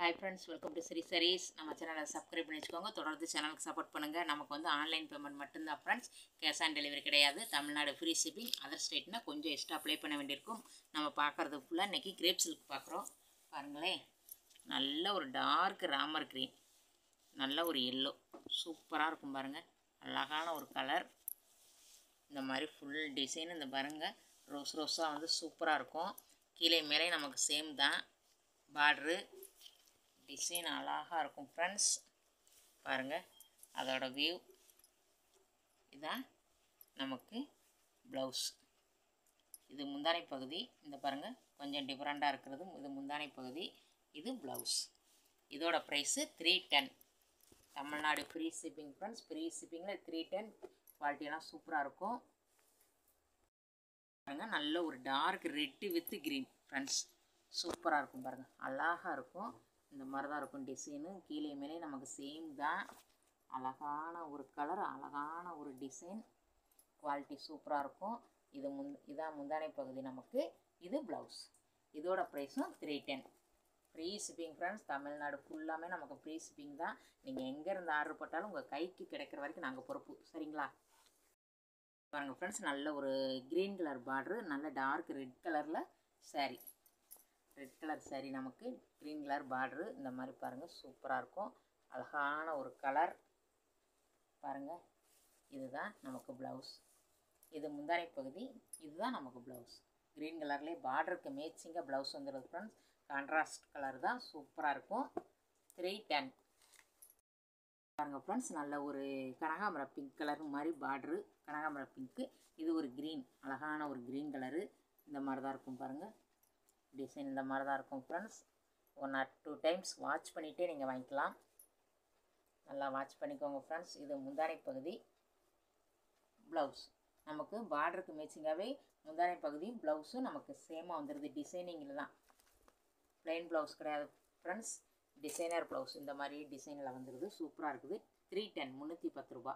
hi friends welcome to Sri sarees நம்ம சேனலை subscribe பண்ணி வச்சுக்கோங்க தொடர்ந்து சேனலுக்கு சப்போர்ட் பண்ணுங்கள் நமக்கு வந்து ஆன்லைன் பேமெண்ட் மட்டும்தான் ஃப்ரெண்ட்ஸ் கேஷ் ஆன் டெலிவரி கிடையாது தமிழ்நாடு ஃப்ரீ ஷிப்பிங் அதர் ஸ்டேட்னா கொஞ்சம் எக்ஸ்ட்ரா அப்ளை பண்ண வேண்டியிருக்கும் நம்ம பார்க்குறது ஃபுல்லாக இன்றைக்கி கிரேப் சில்க் பார்க்குறோம் பாருங்களேன் நல்ல ஒரு டார்க் ராமர் க்ரீன் நல்ல ஒரு எல்லோ சூப்பராக இருக்கும் பாருங்கள் அழகான ஒரு கலர் இந்த மாதிரி ஃபுல் டிசைன் இந்த பாருங்கள் ரோஸ் ரோஸாக வந்து சூப்பராக இருக்கும் கீழே மேலே நமக்கு சேம் தான் பார்ட்ரு டிசைன் அழகாக இருக்கும் ஃப்ரெண்ட்ஸ் பாருங்கள் அதோட வியூ இதான் நமக்கு ப்ளவுஸ் இது முந்தானை பகுதி இந்த பாருங்கள் கொஞ்சம் டிஃப்ரெண்ட்டாக இருக்கிறது இது முந்தானை பகுதி இது ப்ளவுஸ் இதோட price three ten Tamil Nadu free shipping friends free ஷிப்பிங்கில் த்ரீ டென் குவாலிட்டியெல்லாம் சூப்பராக இருக்கும் பாருங்கள் நல்ல ஒரு dark red with green friends சூப்பராக இருக்கும் பாருங்கள் அழகாக இருக்கும் இந்த மாதிரி தான் இருக்கும் டிசைனு கீழே மேலே நமக்கு சேம் தான் அழகான ஒரு கலர் அழகான ஒரு டிசைன் குவாலிட்டி சூப்பராக இருக்கும் இது முந் இதான் முந்தானை பகுதி நமக்கு இது ப்ளவுஸ் இதோட ப்ரைஸும் three ten free shipping friends Tamil Nadu ஃபுல்லாமே நமக்கு ஃப்ரீ ஷிப்பிங் தான் நீங்கள் எங்கேருந்து ஆர்டர் போட்டாலும் உங்கள் கைக்கு கிடைக்கிற வரைக்கும் நாங்கள் பொறுப்பு சரிங்களா பாருங்கள் ஃப்ரெண்ட்ஸ் நல்ல ஒரு க்ரீன் கலர் பார்ட்ரு நல்ல டார்க் ரெட் கலரில் saree ரெட் கலர் saree நமக்கு க்ரீன் கலர் பார்ட்ரு இந்த மாதிரி பாருங்கள் சூப்பராக இருக்கும் அழகான ஒரு கலர் பாருங்கள் இதுதான் நமக்கு ப்ளவுஸ் இது முந்தானை பகுதி இதுதான் நமக்கு ப்ளவுஸ் க்ரீன் கலர்லேயே பார்டருக்கு மேட்சிங்காக ப்ளவுஸ் வந்துடுது ஃப்ரெண்ட்ஸ் கான்ட்ராஸ்ட் கலர் தான் சூப்பராக இருக்கும் த்ரீ டென் பாருங்க ஃப்ரெண்ட்ஸ் நல்ல ஒரு கனகாம்பர பிங்க் கலர் மாதிரி பார்ட்ரு கனகாம்பர பிங்க்கு இது ஒரு க்ரீன் அழகான ஒரு க்ரீன் கலரு இந்த மாதிரி தான் இருக்கும் பாருங்கள் டிசைன் இந்த மாதிரி தான் இருக்கும் friends one or two times watch பண்ணிகிட்டே நீங்கள் வாங்கிக்கலாம் நல்லா வாட்ச் பண்ணிக்கோங்க ஃப்ரெண்ட்ஸ் இது முந்தானை பகுதி ப்ளவுஸ் நமக்கு பார்டருக்கு மேட்சிங்காகவே முந்தானை பகுதியும் ப்ளவுஸும் நமக்கு சேமாக வந்துடுது டிசைனிங்கில் தான் ப்ளைன் ப்ளவுஸ் கிடையாது ஃப்ரெண்ட்ஸ் டிசைனர் ப்ளவுஸ் இந்த மாதிரி டிசைனில் வந்துடுது சூப்பராக இருக்குது த்ரீ டென் முந்நூற்றி பத்து ரூபா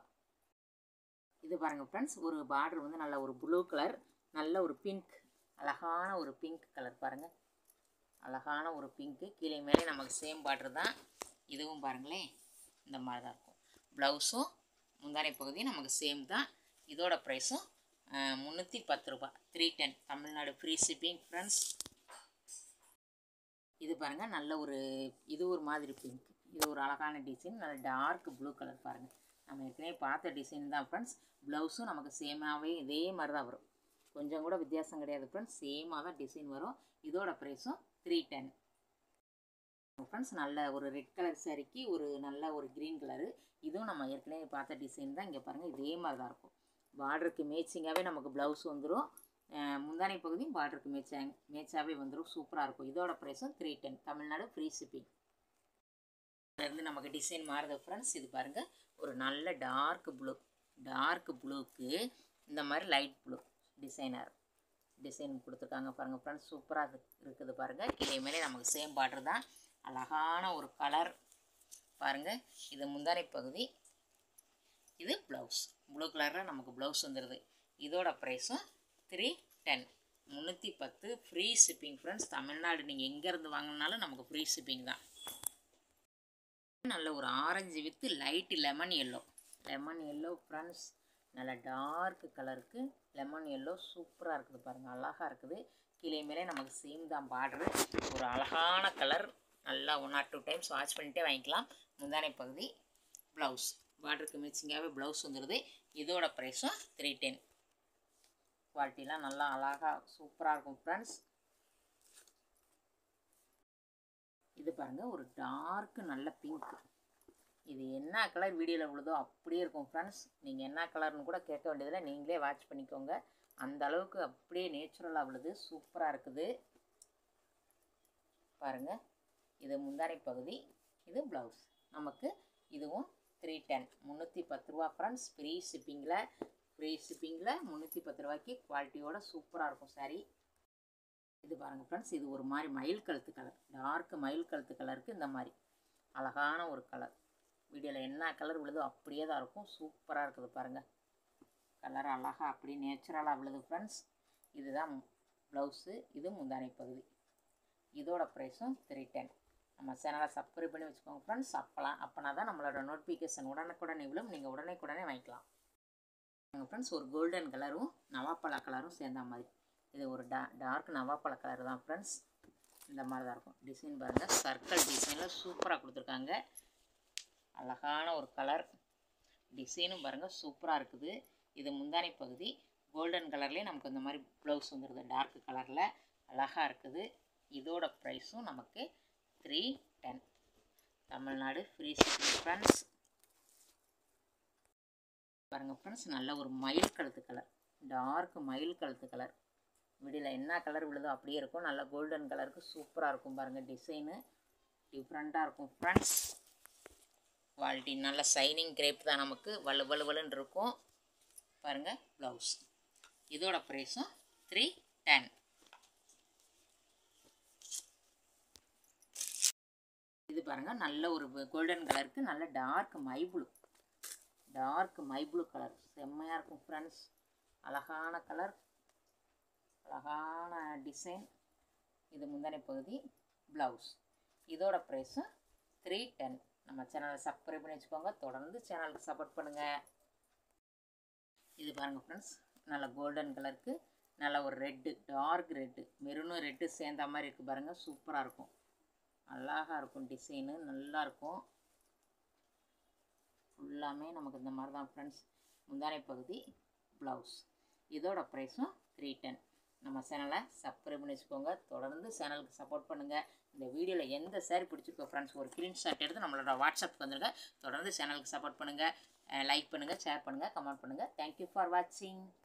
இது பாருங்கள் ஃப்ரெண்ட்ஸ் ஒரு பார்டர் வந்து நல்ல ஒரு ப்ளூ கலர் நல்ல ஒரு பிங்க் அழகான ஒரு பிங்க் கலர் பாருங்கள் அழகான ஒரு பிங்க்கு கீழே மேலே நமக்கு சேம் பார்டர் தான் இதுவும் பாருங்களேன் இந்த மாதிரி தான் இருக்கும் ப்ளவுஸும் முந்தானை பகுதியும் நமக்கு சேம் தான் இதோட ப்ரைஸும் முந்நூற்றி பத்து ரூபா three ten Tamil Nadu free shipping friends இது பாருங்கள் நல்ல ஒரு இது ஒரு மாதிரி பிங்க் இது ஒரு அழகான டிசைன் நல்ல டார்க் ப்ளூ கலர் பாருங்கள் நம்ம ஏற்கனவே பார்த்த டிசைன் தான் ஃப்ரெண்ட்ஸ் ப்ளவுஸும் நமக்கு சேமாகவே இதே மாதிரி தான் வரும் கொஞ்சம் கூட வித்தியாசம் கிடையாது ஃப்ரெண்ட்ஸ் சேமாக தான் டிசைன் வரும் இதோட ப்ரைஸும் த்ரீ டென் ஃப்ரெண்ட்ஸ் நல்ல ஒரு ரெட் கலர் சாரிக்கு ஒரு நல்ல ஒரு க்ரீன் கலரு இதுவும் நம்ம ஏற்கனவே பார்த்த டிசைன் தான் இங்கே பாருங்கள் இதே மாதிரி தான் இருக்கும் பார்டருக்கு மேட்சிங்காகவே நமக்கு ப்ளவுஸ் வந்துடும் முந்தானை பகுதியும் பார்டருக்கு மேட்சாங் மேட்சாகவே வந்துடும் சூப்பராக இருக்கும் இதோட ப்ரைஸும் three ten Tamil Nadu free shipping இருந்து நமக்கு டிசைன் மாறுது ஃப்ரெண்ட்ஸ் இது பாருங்கள் ஒரு நல்ல டார்க் ப்ளூ டார்க் ப்ளூக்கு இந்த மாதிரி லைட் ப்ளூ டிசைனர் டிசைன் கொடுத்துருக்காங்க பாருங்கள் ஃப்ரெண்ட்ஸ் சூப்பராக இருக்குது பாருங்கள் கீழே மேலே நமக்கு சேம் பார்டர் தான் அழகான ஒரு கலர் பாருங்கள் இது முந்தானை பகுதி இது ப்ளவுஸ் ப்ளூ கலரில் நமக்கு ப்ளவுஸ் வந்துடுது இதோட ப்ரைஸும் த்ரீ டென் முந்நூற்றி பத்து ஃப்ரீ ஷிப்பிங் ஃப்ரெண்ட்ஸ் தமிழ்நாடு நீங்கள் எங்கேருந்து வாங்கினாலும் நமக்கு ஃப்ரீ ஷிப்பிங் தான் நல்ல ஒரு orange with light lemon yellow lemon yellow friends நல்ல டார்க் கலருக்கு லெமன் எல்லோ சூப்பராக இருக்குது பாருங்கள் அழகாக இருக்குது கீழே மேலே நமக்கு சேம் தான் பார்டரு ஒரு அழகான கலர் நல்லா one or two times watch பண்ணிகிட்டே வாங்கிக்கலாம் முந்தானை பகுதி ப்ளவுஸ் பார்டருக்கு மேட்சிங்காகவே ப்ளவுஸ் வந்துடுது இதோட ப்ரைஸும் த்ரீ டென் குவாலிட்டிலாம் நல்லா அழகாக சூப்பராக இருக்கும் ஃப்ரெண்ட்ஸ் இது பாருங்கள் ஒரு டார்க்கு நல்ல பிங்க் இது என்ன கலர் வீடியோவில் விழுதோ அப்படியே இருக்கும் ஃப்ரெண்ட்ஸ் நீங்கள் என்ன கலர்னு கூட கேட்க வேண்டியதில்லை நீங்களே வாட்ச் பண்ணிக்கோங்க அந்த அளவுக்கு அப்படியே நேச்சுரலாக விழுது சூப்பராக இருக்குது பாருங்கள் இது முந்தானை பகுதி இது ப்ளவுஸ் நமக்கு இதுவும் த்ரீ டென் முந்நூற்றி பத்து ரூபா ஃப்ரெண்ட்ஸ் ஃப்ரீ ஷிப்பிங்கில் ஃப்ரீ ஷிப்பிங்கில் முந்நூற்றி பத்து ரூபாய்க்கு குவாலிட்டியோட சூப்பராக இருக்கும் சாரீ இது பாருங்கள் ஃப்ரெண்ட்ஸ் இது ஒரு மாதிரி மயில் கழுத்து கலர் டார்க் மயில் கழுத்து கலருக்கு இந்த மாதிரி அழகான ஒரு கலர் வீடியோவில் என்ன கலர் விழுதோ அப்படியே தான் இருக்கும் சூப்பராக இருக்குது பாருங்கள் கலர் அழகாக அப்படியே நேச்சுரலாக விழுது ஃப்ரெண்ட்ஸ் இதுதான் ப்ளவுஸு இது முந்தானை பகுதி இதோட ப்ரைஸும் த்ரீ டென் நம்ம சேனலை சப்ஸ்கிரைப் பண்ணி வச்சுக்கோங்க ஃப்ரெண்ட்ஸ் அப்பலாம் அப்போனா தான் நம்மளோட நோட்டிஃபிகேஷன் உடனுக்குடனே விழும் நீங்கள் உடனே வாங்கிக்கலாம் எங்கள் ஃப்ரெண்ட்ஸ் ஒரு கோல்டன் கலரும் நவாப்பழ கலரும் சேர்ந்த மாதிரி இது ஒரு டா டார்க் நவாப்பழ கலர் தான் ஃப்ரெண்ட்ஸ் இந்த மாதிரி தான் இருக்கும் டிசைன் பாருங்கள் சர்க்கிள் டிசைனில் சூப்பராக கொடுத்துருக்காங்க அழகான ஒரு கலர் டிசைனும் பாருங்கள் சூப்பராக இருக்குது இது முந்தானை பகுதி கோல்டன் கலர்லேயே நமக்கு இந்த மாதிரி ப்ளவுஸ் வந்துடுது டார்க் கலரில் அழகாக இருக்குது இதோட ப்ரைஸும் நமக்கு three ten Tamil Nadu free shipping friends பாருங்கள் ஃப்ரெண்ட்ஸ் நல்ல ஒரு மயில் கழுத்து கலர் டார்க் மயில் கழுத்து கலர் விடியில் என்ன கலர் விழுதோ அப்படியே இருக்கும் நல்ல கோல்டன் கலருக்கு சூப்பராக இருக்கும் பாருங்கள் டிசைனு டிஃப்ரெண்ட்டாக இருக்கும் ஃப்ரெண்ட்ஸ் குவாலிட்டி நல்ல சைனிங் கிரேப் தான் நமக்கு வலு வலு வலுன்னு இருக்கும் பாருங்கள் ப்ளவுஸ் இதோட ப்ரைஸும் த்ரீ டென் இது பாருங்கள் நல்ல ஒரு கோல்டன் கலருக்கு நல்ல டார்க் மை ப்ளூ டார்க் மை ப்ளூ கலர் செம்மையாக இருக்கும் ஃப்ரெண்ட்ஸ் அழகான கலர் அழகான டிசைன் இது முந்தானை பகுதி ப்ளவுஸ் இதோட ப்ரைஸும் த்ரீ டென் நம்ம சேனலை சப்ஸ்கிரைப் பண்ணி வச்சுக்கோங்க தொடர்ந்து சேனலுக்கு சப்போர்ட் பண்ணுங்கள் இது பாருங்கள் ஃப்ரெண்ட்ஸ் நல்ல கோல்டன் கலருக்கு நல்ல ஒரு ரெட்டு டார்க் ரெட்டு மெரூனும் ரெட்டு சேர்ந்த மாதிரி இருக்குது பாருங்கள் சூப்பராக இருக்கும் அழகாக இருக்கும் டிசைனு நல்லா இருக்கும் ஃபுல்லாமே நமக்கு இந்த மாதிரி தான் ஃப்ரெண்ட்ஸ் முந்தானை பகுதி ப்ளவுஸ் இதோட ப்ரைஸும் த்ரீ டென் நம்ம சேனலை சப்ஸ்கிரைப் பண்ணி வச்சுக்கோங்க தொடர்ந்து சேனலுக்கு சப்போர்ட் பண்ணுங்கள் இந்த வீடியோவில் எந்த சேரீ பிடிச்சிருக்கோ ஃப்ரெண்ட்ஸ் ஒரு ஸ்க்ரீன்ஷாட் எடுத்து நம்மளோட வாட்ஸ்அப்புக்கு வந்துருங்க தொடர்ந்து சேனலுக்கு சப்போர்ட் பண்ணுங்கள் லைக் பண்ணுங்கள் ஷேர் பண்ணுங்கள் கமெண்ட் பண்ணுங்கள் தேங்க்யூ ஃபார் வாட்சிங்